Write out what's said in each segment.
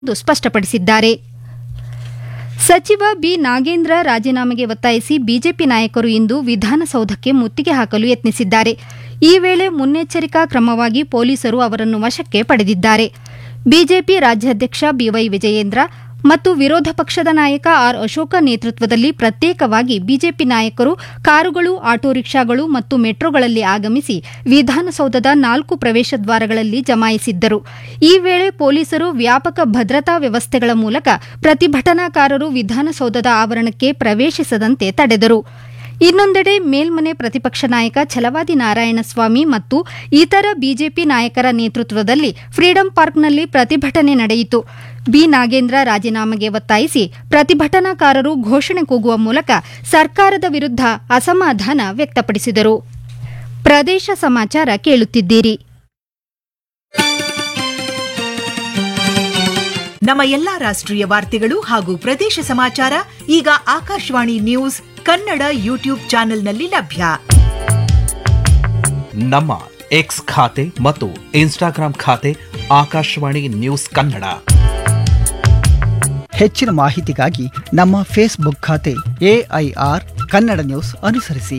ಎಂದು ಸ್ಪಷ್ಟಪಡಿಸಿದ್ದಾರೆ ಸಚಿವ ಬಿ ನಾಗೇಂದ್ರ ರಾಜೀನಾಮೆಗೆ ಒತ್ತಾಯಿಸಿ ಬಿಜೆಪಿ ನಾಯಕರು ಇಂದು ವಿಧಾನಸೌಧಕ್ಕೆ ಮುತ್ತಿಗೆ ಹಾಕಲು ಯತ್ನಿಸಿದ್ದಾರೆ ಈ ವೇಳೆ ಮುನ್ನೆಚ್ಚರಿಕಾ ಕ್ರಮವಾಗಿ ಪೊಲೀಸರು ಅವರನ್ನು ವಶಕ್ಕೆ ಪಡೆದಿದ್ದಾರೆ ಬಿಜೆಪಿ ರಾಜ್ಯಾಧ್ಯಕ್ಷ ಬಿವೈ ವಿಜಯೇಂದ್ರ ಮತ್ತು ವಿರೋಧ ಪಕ್ಷದ ನಾಯಕ ಆರ್ ಅಶೋಕ ನೇತೃತ್ವದಲ್ಲಿ ಪ್ರತ್ಯೇಕವಾಗಿ ಬಿಜೆಪಿ ನಾಯಕರು ಕಾರುಗಳು ಆಟೋ ರಿಕ್ಷಾಗಳು ಮತ್ತು ಮೆಟ್ರೋಗಳಲ್ಲಿ ಆಗಮಿಸಿ ವಿಧಾನಸೌಧದ ನಾಲ್ಕು ಪ್ರವೇಶ ದ್ವಾರಗಳಲ್ಲಿ ಜಮಾಯಿಸಿದ್ದರು ಈ ವೇಳೆ ಪೊಲೀಸರು ವ್ಯಾಪಕ ಭದ್ರತಾ ವ್ಯವಸ್ಥೆಗಳ ಮೂಲಕ ಪ್ರತಿಭಟನಾಕಾರರು ವಿಧಾನಸೌಧದ ಆವರಣಕ್ಕೆ ಪ್ರವೇಶಿಸದಂತೆ ತಡೆದರು ಇನ್ನೊಂದೆಡೆ ಮೇಲ್ಮನೆ ಪ್ರತಿಪಕ್ಷ ನಾಯಕ ಛಲವಾದಿ ನಾರಾಯಣಸ್ವಾಮಿ ಮತ್ತು ಇತರ ಬಿಜೆಪಿ ನಾಯಕರ ನೇತೃತ್ವದಲ್ಲಿ ಫ್ರೀಡಂ ಪಾರ್ಕ್ನಲ್ಲಿ ಪ್ರತಿಭಟನೆ ನಡೆಯಿತು ಬಿ ನಾಗೇಂದ್ರ ರಾಜೀನಾಮೆಗೆ ಒತ್ತಾಯಿಸಿ ಪ್ರತಿಭಟನಾಕಾರರು ಘೋಷಣೆ ಕೂಗುವ ಮೂಲಕ ಸರ್ಕಾರದ ವಿರುದ್ಧ ಅಸಮಾಧಾನ ವ್ಯಕ್ತಪಡಿಸಿದರು ಪ್ರದೇಶ ಸಮಾಚಾರ ಕೇಳುತ್ತಿದ್ದೀರಿ ನಮ್ಮ ಎಲ್ಲಾ ರಾಷ್ಟ್ರೀಯ ವಾರ್ತೆಗಳು ಹಾಗೂ ಪ್ರದೇಶ ಸಮಾಚಾರ ಈಗ ಆಕಾಶವಾಣಿ ನ್ಯೂಸ್ ಕನ್ನಡ ಯೂಟ್ಯೂಬ್ ಚಾನೆಲ್ನಲ್ಲಿ ಲಭ್ಯ ನಮ್ಮ ಎಕ್ಸ್ ಖಾತೆ ಮತ್ತು ಇನ್ಸ್ಟಾಗ್ರಾಂ ಖಾತೆ ಆಕಾಶವಾಣಿ ನ್ಯೂಸ್ ಕನ್ನಡ ಹೆಚ್ಚಿನ ಮಾಹಿತಿಗಾಗಿ ನಮ್ಮ ಫೇಸ್ಬುಕ್ ಖಾತೆ ಎಐಆರ್ ಕನ್ನಡ ನ್ಯೂಸ್ ಅನುಸರಿಸಿ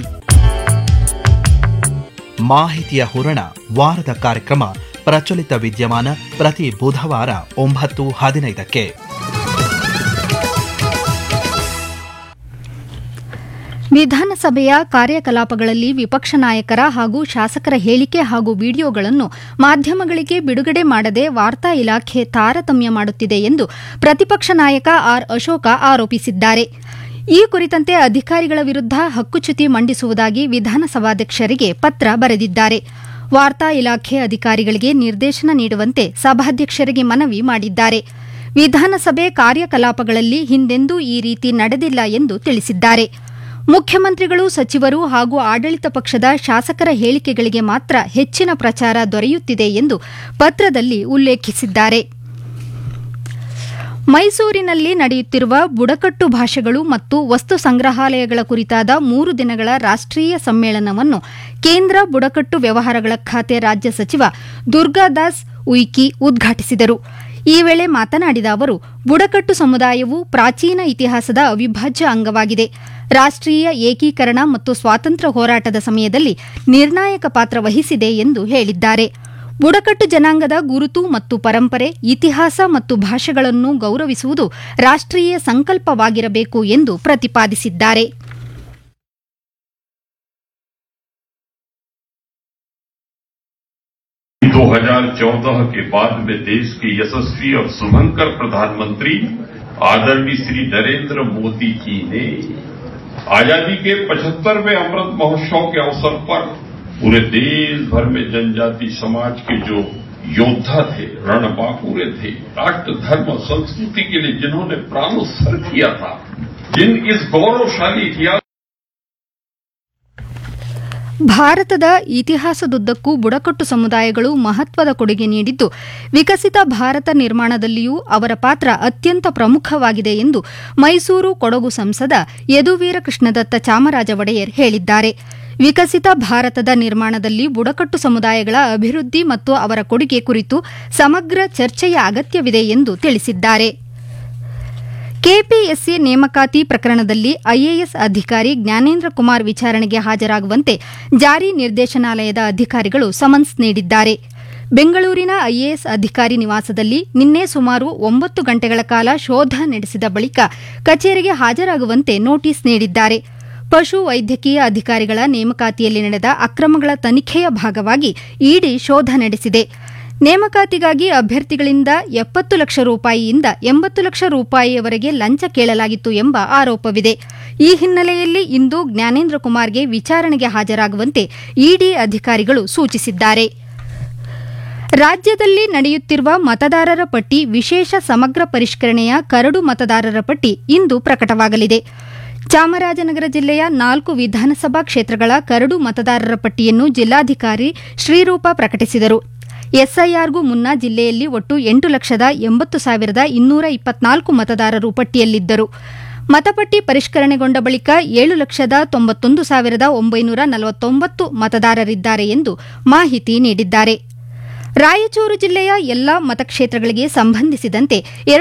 ಮಾಹಿತಿಯ ಹೂರಣ ವಾರದ ಕಾರ್ಯಕ್ರಮ ಪ್ರಚಲಿತ ವಿದ್ಯಮಾನ ಪ್ರತಿ ಬುಧವಾರ ಒಂಬತ್ತು ಹದಿನೈದಕ್ಕೆ ವಿಧಾನಸಭೆಯ ಕಾರ್ಯಕಲಾಪಗಳಲ್ಲಿ ವಿಪಕ್ಷ ನಾಯಕರ ಹಾಗೂ ಶಾಸಕರ ಹೇಳಿಕೆ ಹಾಗೂ ವಿಡಿಯೋಗಳನ್ನು ಮಾಧ್ಯಮಗಳಿಗೆ ಬಿಡುಗಡೆ ಮಾಡದೆ ವಾರ್ತಾ ಇಲಾಖೆ ತಾರತಮ್ಯ ಮಾಡುತ್ತಿದೆ ಎಂದು ಪ್ರತಿಪಕ್ಷ ನಾಯಕ ಆರ್ ಅಶೋಕ ಆರೋಪಿಸಿದ್ದಾರೆ ಈ ಕುರಿತಂತೆ ಅಧಿಕಾರಿಗಳ ವಿರುದ್ಧ ಹಕ್ಕುಚ್ಯುತಿ ಮಂಡಿಸುವುದಾಗಿ ವಿಧಾನಸಭಾಧ್ಯಕ್ಷರಿಗೆ ಪತ್ರ ಬರೆದಿದ್ದಾರೆ ವಾರ್ತಾ ಇಲಾಖೆ ಅಧಿಕಾರಿಗಳಿಗೆ ನಿರ್ದೇಶನ ನೀಡುವಂತೆ ಸಭಾಧ್ಯಕ್ಷರಿಗೆ ಮನವಿ ಮಾಡಿದ್ದಾರೆ ವಿಧಾನಸಭೆ ಕಾರ್ಯಕಲಾಪಗಳಲ್ಲಿ ಹಿಂದೆಂದೂ ಈ ರೀತಿ ನಡೆದಿಲ್ಲ ಎಂದು ತಿಳಿಸಿದ್ದಾರೆ ಮುಖ್ಯಮಂತ್ರಿಗಳು ಸಚಿವರು ಹಾಗೂ ಆಡಳಿತ ಪಕ್ಷದ ಶಾಸಕರ ಹೇಳಿಕೆಗಳಿಗೆ ಮಾತ್ರ ಹೆಚ್ಚಿನ ಪ್ರಚಾರ ದೊರೆಯುತ್ತಿದೆ ಎಂದು ಪತ್ರದಲ್ಲಿ ಉಲ್ಲೇಖಿಸಿದ್ದಾರೆ ಮೈಸೂರಿನಲ್ಲಿ ನಡೆಯುತ್ತಿರುವ ಬುಡಕಟ್ಟು ಭಾಷೆಗಳು ಮತ್ತು ವಸ್ತು ಸಂಗ್ರಹಾಲಯಗಳ ಕುರಿತಾದ ಮೂರು ದಿನಗಳ ರಾಷ್ಟೀಯ ಸಮ್ಮೇಳನವನ್ನು ಕೇಂದ್ರ ಬುಡಕಟ್ಟು ವ್ಯವಹಾರಗಳ ಖಾತೆ ರಾಜ್ಯ ಸಚಿವ ದುರ್ಗಾದಾಸ್ ಉಯ್ಕಿ ಉದ್ಘಾಟಿಸಿದರು ಈ ವೇಳೆ ಮಾತನಾಡಿದ ಅವರು ಬುಡಕಟ್ಟು ಸಮುದಾಯವು ಪ್ರಾಚೀನ ಇತಿಹಾಸದ ಅವಿಭಾಜ್ಯ ಅಂಗವಾಗಿದೆ ರಾಷ್ಟೀಯ ಏಕೀಕರಣ ಮತ್ತು ಸ್ವಾತಂತ್ರ್ಯ ಹೋರಾಟದ ಸಮಯದಲ್ಲಿ ನಿರ್ಣಾಯಕ ಪಾತ್ರ ವಹಿಸಿದೆ ಎಂದು ಹೇಳಿದ್ದಾರೆ ಬುಡಕಟ್ಟು ಜನಾಂಗದ ಗುರುತು ಮತ್ತು ಪರಂಪರೆ ಇತಿಹಾಸ ಮತ್ತು ಭಾಷೆಗಳನ್ನು ಗೌರವಿಸುವುದು ರಾಷ್ಟೀಯ ಸಂಕಲ್ಪವಾಗಿರಬೇಕು ಎಂದು ಪ್ರತಿಪಾದಿಸಿದ್ದಾರೆ दो हजार चौदह के बाद में देश के यशस्वी और शुभंकर प्रधानमंत्री आदरणीय श्री नरेंद्र मोदी जी ने आजादी के पचहत्तरवें अमृत महोत्सव के अवसर पर पूरे देश भर में जनजाति समाज के जो योद्धा थे रणबांकुरे थे राष्ट्र धर्म और संस्कृति के लिए जिन्होंने प्राणोत्सर्ग किया था जिन इस गौरवशाली इतिहास ಭಾರತದ ಇತಿಹಾಸದುದ್ದಕ್ಕೂ ಬುಡಕಟ್ಟು ಸಮುದಾಯಗಳು ಮಹತ್ವದ ಕೊಡುಗೆ ನೀಡಿದ್ದು ವಿಕಸಿತ ಭಾರತ ನಿರ್ಮಾಣದಲ್ಲಿಯೂ ಅವರ ಪಾತ್ರ ಅತ್ಯಂತ ಪ್ರಮುಖವಾಗಿದೆ ಎಂದು ಮೈಸೂರು ಕೊಡಗು ಸಂಸದ ಯದುವೀರ ಕೃಷ್ಣದತ್ತ ಚಾಮರಾಜ ಒಡೆಯರ್ ಹೇಳಿದ್ದಾರೆ ವಿಕಸಿತ ಭಾರತದ ನಿರ್ಮಾಣದಲ್ಲಿ ಬುಡಕಟ್ಟು ಸಮುದಾಯಗಳ ಅಭಿವೃದ್ಧಿ ಮತ್ತು ಅವರ ಕೊಡುಗೆ ಕುರಿತು ಸಮಗ್ರ ಚರ್ಚೆಯ ಅಗತ್ಯವಿದೆ ಎಂದು ತಿಳಿಸಿದ್ದಾರೆ ಕೆಪಿಎಸ್ಸಿ ನೇಮಕಾತಿ ಪ್ರಕರಣದಲ್ಲಿ ಐಎಎಸ್ ಅಧಿಕಾರಿ ಜ್ಞಾನೇಂದ್ರ ಕುಮಾರ್ ವಿಚಾರಣೆಗೆ ಹಾಜರಾಗುವಂತೆ ಜಾರಿ ನಿರ್ದೇಶನಾಲಯದ ಅಧಿಕಾರಿಗಳು ಸಮನ್ಸ್ ನೀಡಿದ್ದಾರೆ ಬೆಂಗಳೂರಿನ ಐಎಎಸ್ ಅಧಿಕಾರಿ ನಿವಾಸದಲ್ಲಿ ನಿನ್ನೆ ಸುಮಾರು ಒಂಬತ್ತು ಗಂಟೆಗಳ ಕಾಲ ಶೋಧ ನಡೆಸಿದ ಬಳಿಕ ಕಚೇರಿಗೆ ಹಾಜರಾಗುವಂತೆ ನೋಟಿಸ್ ನೀಡಿದ್ದಾರೆ ಪಶು ವೈದ್ಯಕೀಯ ಅಧಿಕಾರಿಗಳ ನೇಮಕಾತಿಯಲ್ಲಿ ನಡೆದ ಅಕ್ರಮಗಳ ತನಿಖೆಯ ಭಾಗವಾಗಿ ಇಡಿ ಶೋಧ ನಡೆಸಿದೆ ನೇಮಕಾತಿಗಾಗಿ ಅಭ್ಯರ್ಥಿಗಳಿಂದ ಎಪ್ಪತ್ತು ಲಕ್ಷ ರೂಪಾಯಿಯಿಂದ ಎಂಬತ್ತು ಲಕ್ಷ ರೂಪಾಯಿಯವರೆಗೆ ಲಂಚ ಕೇಳಲಾಗಿತ್ತು ಎಂಬ ಆರೋಪವಿದೆ ಈ ಹಿನ್ನೆಲೆಯಲ್ಲಿ ಇಂದು ಜ್ಞಾನೇಂದ್ರ ಕುಮಾರ್ಗೆ ವಿಚಾರಣೆಗೆ ಹಾಜರಾಗುವಂತೆ ಇಡಿ ಅಧಿಕಾರಿಗಳು ಸೂಚಿಸಿದ್ದಾರೆ ರಾಜ್ಯದಲ್ಲಿ ನಡೆಯುತ್ತಿರುವ ಮತದಾರರ ಪಟ್ಟಿ ವಿಶೇಷ ಸಮಗ್ರ ಪರಿಷ್ಕರಣೆಯ ಕರಡು ಮತದಾರರ ಪಟ್ಟಿ ಇಂದು ಪ್ರಕಟವಾಗಲಿದೆ ಚಾಮರಾಜನಗರ ಜಿಲ್ಲೆಯ ನಾಲ್ಕು ವಿಧಾನಸಭಾ ಕ್ಷೇತ್ರಗಳ ಕರಡು ಮತದಾರರ ಪಟ್ಟಿಯನ್ನು ಜಿಲ್ಲಾಧಿಕಾರಿ ಶ್ರೀರೂಪ ಪ್ರಕಟಿಸಿದರು ಎಸ್ಐಆರ್ಗೂ ಮುನ್ನ ಜಿಲ್ಲೆಯಲ್ಲಿ ಒಟ್ಟು ಎಂಟು ಲಕ್ಷದ ಎಂಬತ್ತು ಸಾವಿರದ ಇನ್ನೂರ ಇಪ್ಪತ್ನಾಲ್ಕು ಮತದಾರರು ಪಟ್ಟಿಯಲ್ಲಿದ್ದರು ಮತಪಟ್ಟಿ ಪರಿಷ್ಕರಣೆಗೊಂಡ ಬಳಿಕ ಏಳು ಲಕ್ಷದ ತೊಂಬತ್ತೊಂದು ಸಾವಿರದ ಒಂಬೈನೂರ ನಲವತ್ತೊಂಬತ್ತು ಮತದಾರರಿದ್ದಾರೆ ಎಂದು ಮಾಹಿತಿ ನೀಡಿದ್ದಾರೆ ರಾಯಚೂರು ಜಿಲ್ಲೆಯ ಎಲ್ಲಾ ಮತಕ್ಷೇತ್ರಗಳಿಗೆ ಸಂಬಂಧಿಸಿದಂತೆ